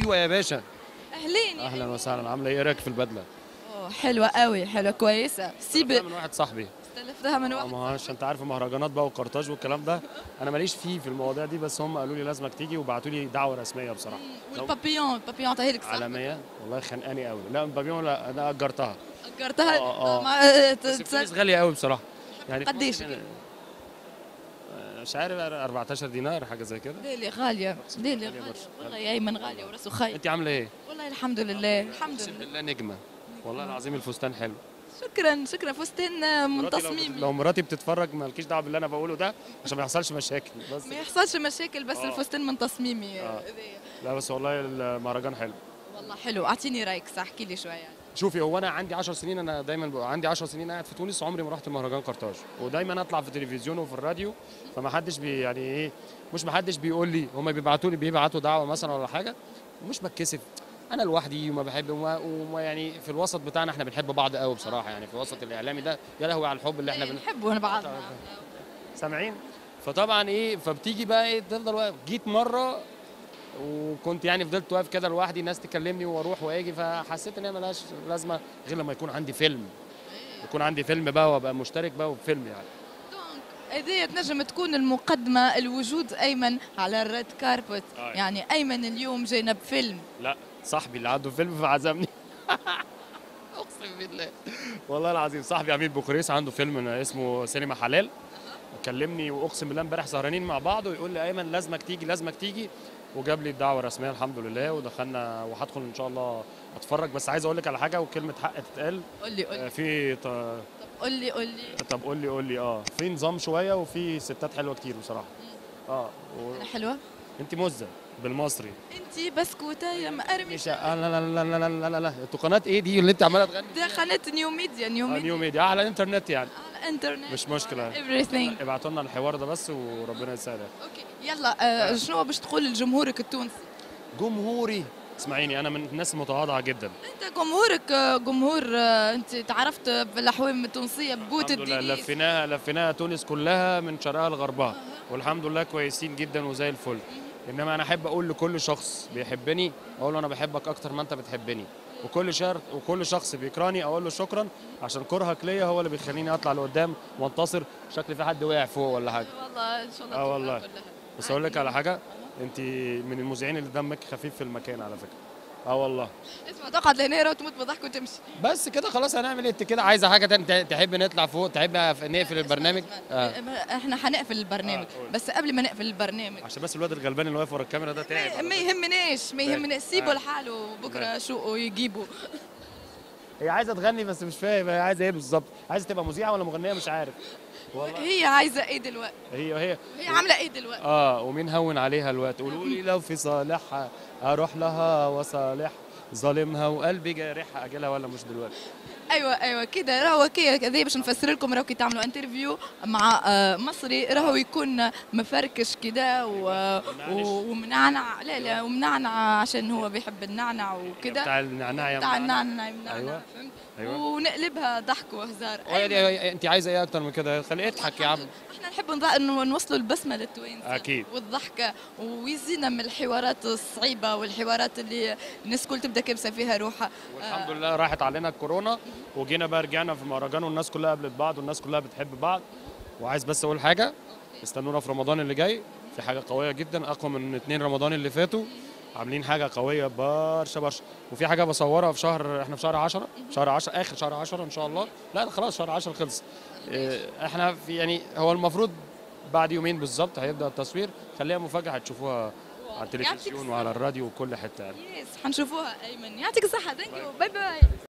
ايوه يا باشا اهلين اهلا وسهلا عامله ايه إيه رايك في البدله أوه، حلوه قوي حلوه كويسه سيبي من واحد صاحبي استلفتها من آه، واحد ما هو عشان انت عارف المهرجانات بقى والكارتاج والكلام ده انا ماليش فيه في المواضيع دي بس هم قالوا لي لازمك تيجي وبعتوا لي دعوه رسميه بصراحه لو- والبابيون البابيون تهيلك صح عالميه والله خانقاني قوي لا بابيون لا انا اجرتها اجرتها آه، آه. ما- بس ت- الفلوس ت- غاليه قوي بصراحه يعني في قديش مصر كده؟ هنا- آه، مش عارف 14 دينار حاجه زي كده ليلي غاليه ليلي غالية غاليه برشا. والله يا ايمن غاليه وراسه خير انت عامله ايه والله الحمد لله الحمد اقسم لله بالله نجمه والله العظيم الفستان حلو شكرا شكرا فستان من مراتي لو- تصميمي لو مراتي بتتفرج مالكيش دعوه باللي انا بقوله ده عشان ما يحصلش مشاكل بس ما يحصلش مشاكل بس آه. الفستان من تصميمي آه. إذا- لا بس والله المهرجان حلو والله حلو اعطيني رايك صح احكي لي شويه شوفي هو انا عندي 10 سنين انا دايما بقى عندي 10 سنين قاعد في تونس عمري ما رحت مهرجان قرطاج ودايما اطلع في التلفزيون وفي الراديو فما حدش بي يعني ايه مش ما حدش بيقول لي هم بيبعتوا لي بيبعتوا دعوه مثلا ولا حاجه ومش بتكسف انا لوحدي وما بحب وما, وما يعني في الوسط بتاعنا احنا بنحب بعض قوي بصراحه يعني في الوسط الاعلامي ده يا لهوي على الحب اللي احنا بن... نحبوا بعض سامعين فطبعا ايه فبتيجي بقى ايه تفضل واقف جيت مره وكنت يعني فضلت واقف كده لوحدي ناس تكلمني واروح واجي فحسيت ان هي ملهاش لازمه غير لما يكون عندي فيلم يكون عندي فيلم بقى وابقى مشترك بقى وفيلم يعني هذه تنجم تكون المقدمة الوجود أيمن على الريد كاربت آه. يعني أيمن اليوم جاينا بفيلم لا صاحبي اللي عنده فيلم فعزمني اقسم بالله والله العظيم صاحبي عميد بوخريس عنده فيلم اسمه سينما حلال كلمني واقسم بالله امبارح سهرانين مع بعض ويقول لي ايمن لازمك تيجي لازمك تيجي وجاب لي الدعوه الرسميه الحمد لله ودخلنا وهدخل ان شاء الله اتفرج بس عايز اقول لك على حاجه وكلمه حق تتقال قول لي قول آه، لي في ط- طب قول لي قول لي طب قول لي قول لي اه في نظام شويه وفي ستات حلوه كتير بصراحه اه أنا حلوة وانت مزه بالمصري أنت بسكوتة يا مش مقرمشة آه لا لا لا لا لا لا لا انتوا قناه ايه دي اللي انت عماله تغني ده قناة نيو ميديا نيو آه، ميديا نيو ميديا على الانترنت يعني على الانترنت مش مشكلة. everything ابعتوا لنا الحوار ده بس وربنا يسهلها اوكي يلا آه شنو باش تقول لجمهورك التونسي جمهوري اسمعيني انا من الناس المتواضعه جدا انت جمهورك آه، جمهور آه، انت تعرفت بالاحوام التونسيه بقوت الحمد لله الدينيس لفيناها لفيناها تونس كلها من شرقها لغربها والحمد لله كويسين جدا وزي الفل انما انا احب اقول لكل شخص بيحبني اقول له انا بحبك اكتر ما انت بتحبني وكل شر وكل شخص بيكرهني اقول له شكرا عشان كرهك ليا هو اللي بيخليني اطلع لقدام وانتصر شكل في حد وقع فوق ولا حاجه والله ان شاء الله آه تبقى والله. كلها. بس اقول لك على حاجه انت من المذيعين اللي دمك خفيف في المكان على فكره اه والله اسمع تقعد لهنا وتموت بضحك وتمشي بس كده خلاص هنعمل ايه انت كده عايزه حاجه تانية تحب نطلع فوق تحب نقفل البرنامج آه. احنا حنقفل البرنامج آه، قول. بس قبل ما نقفل البرنامج عشان بس الواد الغلبان اللي واقف ورا الكاميرا ده تعب ما- ما يهمناش ما يهمناش سيبوا آه. لحاله بكره شو يجيبوا هي عايزه تغني بس مش فاهم هي عايزه ايه بالظبط عايزه تبقى مذيعه ولا مغنيه مش عارف والله هي عايزه ايه دلوقتي هي هي هي عامله ايه دلوقتي اه ومين هون عليها الوقت قولوا لي لو في صالحها اروح لها وصالح ظالمها وقلبي جارحها اجلها ولا مش دلوقتي ايوه ايوه كده راهو كي كذا باش نفسر لكم راهو كي تعملوا انترفيو مع آه، مصري راهو يكون مفركش كده و- و- ومنعنع لا لا ومنعنع عشان هو بيحب النعنع وكده بتاع النعناع يا بتاع منعنع. النعنع يمنعنع أيوة. فهمت أيوة. ونقلبها ضحك وهزار هي دي- هي- انت عايزه ايه اكتر من كده خليه يضحك يا عم احنا نحب نض- إنه نوصلوا البسمه للتوانسه أكيد. والضحكه ويزينا من الحوارات الصعيبه والحوارات اللي الناس كل تبدا كابسه فيها روحها والحمد لله راحت علينا الكورونا وجينا بقى رجعنا في مهرجان والناس كلها قابلت بعض والناس كلها بتحب بعض وعايز بس اقول حاجه استنونا في رمضان اللي جاي في حاجه قويه جدا اقوى من اتنين رمضان اللي فاتوا عاملين حاجه قويه برشا برشا وفي حاجه بصورها في شهر احنا في شهر 10 شهر 10 اخر شهر 10 ان شاء الله لا ده خلاص شهر 10 خلص إيه، احنا في يعني هو المفروض بعد يومين بالظبط هيبدا التصوير خليها مفاجاه هتشوفوها على يعطيك التلفزيون وعلى الراديو وكل حته يعني يس حنشوفوها ايمن يعطيك الصحه ثانك يو باي باي